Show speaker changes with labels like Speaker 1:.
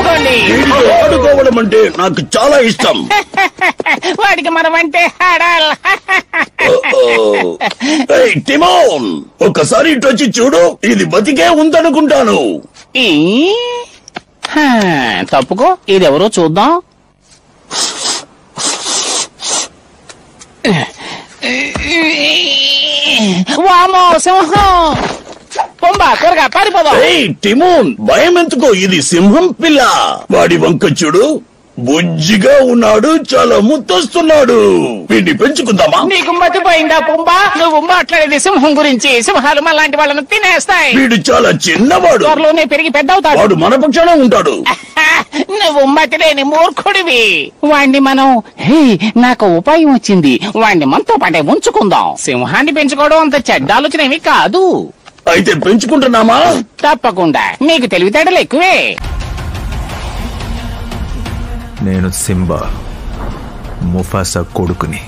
Speaker 1: పట్టుకోండి
Speaker 2: వీడితో ఆడుకోవడం అంటే నాకు చాలా ఇష్టం
Speaker 1: వాడికి మనం అంటే ఆడాలి
Speaker 2: ఓ, ఓ. ఏయ్, టిమోన్ ఒక్కసారి ఇటు వచ్చి చూడు ఇది బతికే ఉందనుకుంటాను
Speaker 1: ఈ? హా, తప్పుకో ఇదెవరో చూద్దాం వామో సింహం పొంబా త్వరగా పారిపోదాం
Speaker 2: ఏయ్ టిమోన్ భయం ఎందుకో ఇది సింహం పిల్ల వాడి వంక చూడు బుజ్జిగా ఉన్నాడు చాలా ముద్దొస్తున్నాడు వీడిని పెంచుకుందామా
Speaker 1: నీకు మతిపోయిందా పొంబా నువ్వు మాట్లాడేది సింహం గురించి సింహాలు మనలాంటి వాళ్ళను తినేస్తాయి
Speaker 2: వీడు చాలా చిన్నవాడు
Speaker 1: త్వరలోనే పెరిగి పెద్ద అవుతాడు
Speaker 2: వాడు మన పక్షానే ఉంటాడు
Speaker 1: నువ్వు మతిలేని మూర్ఖుడివి వాణ్ణి మనం హే నాకు ఉపాయం వచ్చింది వాణ్ణి మనతో పాటే ఉంచుకుందాం సింహాన్ని పెంచుకోవడం అంత చెడ్డ ఆలోచన ఏమీ కాదు
Speaker 2: అయితే పెంచుకుంటున్నామా
Speaker 1: తప్పకుండా నీకు తెలివితేటలు ఎక్కువే
Speaker 3: నేను సింబా ముఫాసా కొడుకుని